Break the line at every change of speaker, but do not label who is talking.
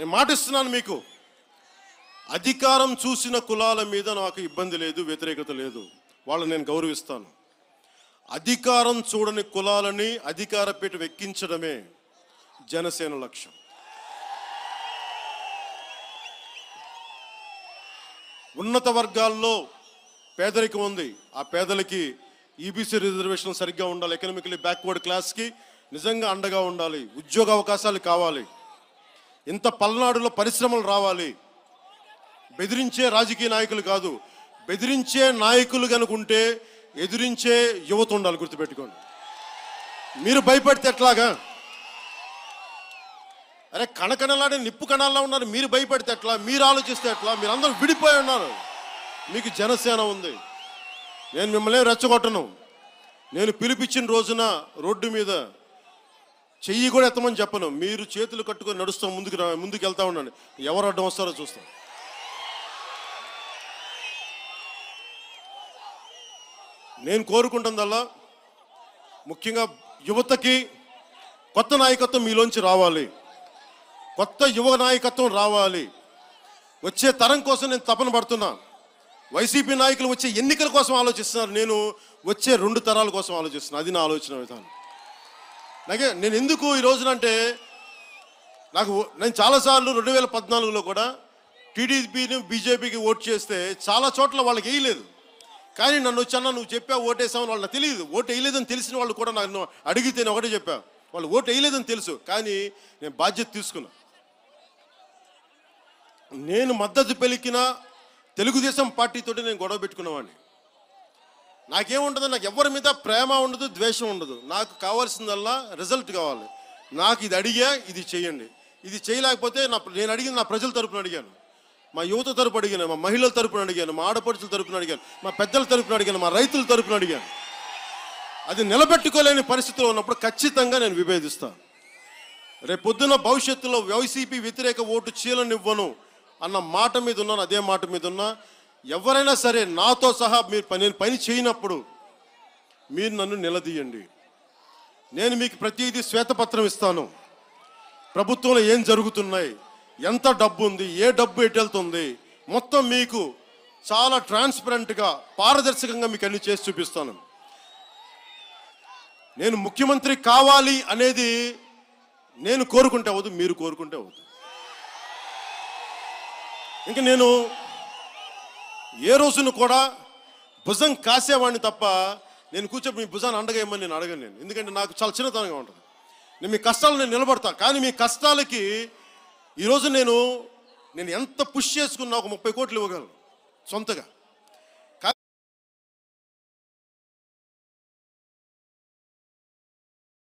నేను మాటిస్తున్నాను మీకు అధికారం చూసిన కులాల మీద నాకు ఇబ్బంది లేదు వ్యతిరేకత లేదు వాళ్ళని నేను గౌరవిస్తాను అధికారం చూడని కులాలని అధికార పీఠ ఎక్కించడమే జనసేన లక్ష్యం ఉన్నత వర్గాల్లో పేదరికం ఉంది ఆ పేదలకి ఈబీసీ రిజర్వేషన్ సరిగ్గా ఉండాలి ఎకనామికలీ బ్యాక్వర్డ్ క్లాస్కి నిజంగా అండగా ఉండాలి ఉద్యోగ అవకాశాలు కావాలి ఇంత పల్నాడులో పరిశ్రమలు రావాలి బెదిరించే రాజకీయ నాయకులు కాదు బెదిరించే నాయకులు కనుకుంటే ఎదిరించే యువత ఉండాలి గుర్తుపెట్టుకోండి మీరు భయపడితే ఎట్లాగా అరే కణకణలాడే నిప్పు కణాల్లో ఉన్నారు మీరు భయపడితే ఎట్లా మీరు ఆలోచిస్తే ఎట్లా మీరు అందరూ విడిపోయి ఉన్నారు మీకు జనసేన ఉంది నేను మిమ్మల్ని రెచ్చగొట్టను నేను పిలిపించిన రోజున రోడ్డు మీద చెయ్యి కూడా ఎత్తమని చెప్పను మీరు చేతులు కట్టుకొని నడుస్తాం ముందుకు రా- ముందుకు వెళ్తా ఉండండి ఎవరు అడ్డం వస్తారో చూస్తాం నేను కోరుకుంటుందల్లా ముఖ్యంగా యువతకి కొత్త నాయకత్వం మీలోంచి రావాలి కొత్త యువ నాయకత్వం రావాలి వచ్చే తరం కోసం నేను తపన పడుతున్నా వైసీపీ నాయకులు వచ్చే ఎన్నికల కోసం ఆలోచిస్తున్నారు నేను వచ్చే రెండు తరాల కోసం ఆలోచిస్తున్నా అది నా ఆలోచన విధానం అలాగే నేను ఎందుకు ఈ రోజున అంటే నాకు నేను చాలాసార్లు రెండు వేల పద్నాలుగులో కూడా టీడీపీని బీజేపీకి ఓటు చేస్తే చాలా చోట్ల వాళ్ళకి వేయలేదు కానీ నన్ను వచ్చాను నువ్వు చెప్పావు ఓటేసామని వాళ్ళకి తెలియదు ఓటు వేయలేదని తెలిసిన వాళ్ళు కూడా నన్ను అడిగితే నేను ఒకటే చెప్పా వాళ్ళు ఓటు వేయలేదని తెలుసు కానీ నేను బాధ్యత తీసుకున్నా నేను మద్దతు పలికిన తెలుగుదేశం పార్టీతోటి నేను గొడవ పెట్టుకున్నవాడిని నాకేముండదు నాకు ఎవరి మీద ప్రేమ ఉండదు ద్వేషం ఉండదు నాకు కావాల్సిందల్లా రిజల్ట్ కావాలి నాకు ఇది అడిగా ఇది చేయండి ఇది చేయలేకపోతే నా నేను అడిగింది నా ప్రజల తరపున అడిగాను మా యువత తరపు అడిగాను మా మహిళల తరపున అడిగాను మా ఆడపడుచుల తరపున అడిగాను మా పెద్దల తరపున అడిగాను మా రైతుల తరపున అడిగాను అది నిలబెట్టుకోలేని పరిస్థితిలో ఉన్నప్పుడు ఖచ్చితంగా నేను విభేదిస్తాను రేపు పొద్దున్న భవిష్యత్తులో వైసీపీ వ్యతిరేక ఓటు చీలనివ్వను అన్న మాట మీద ఉన్నాను అదే మాట మీద ఉన్నా ఎవరైనా సరే నాతో సహా మీరు పని నేను పని చేయనప్పుడు మీరు నన్ను నిలదీయండి నేను మీకు ప్రతిదీ శ్వేతపత్రం ఇస్తాను ప్రభుత్వంలో ఏం జరుగుతున్నాయి ఎంత డబ్బు ఉంది ఏ డబ్బు ఎటు వెళ్తుంది మొత్తం మీకు చాలా ట్రాన్స్పరెంట్గా పారదర్శకంగా మీకు అన్ని చేసి చూపిస్తాను నేను ముఖ్యమంత్రి కావాలి అనేది నేను కోరుకుంటే అవ్వదు మీరు కోరుకుంటే అవ్వదు ఇంకా నేను ఏ రోజును కూడా భుజం కాసేవాడిని తప్ప నేను కూర్చొని మీ భుజాన్ని అండగేయమని నేను అడగను నేను ఎందుకంటే నాకు చాలా చిన్నతనంగా ఉంటుంది నేను మీ కష్టాలు నేను నిలబడతా కానీ మీ కష్టాలకి ఈరోజు నేను నేను ఎంత పుష్ చేసుకున్నా ఒక ముప్పై కోట్లు ఇవ్వగలను సొంతగా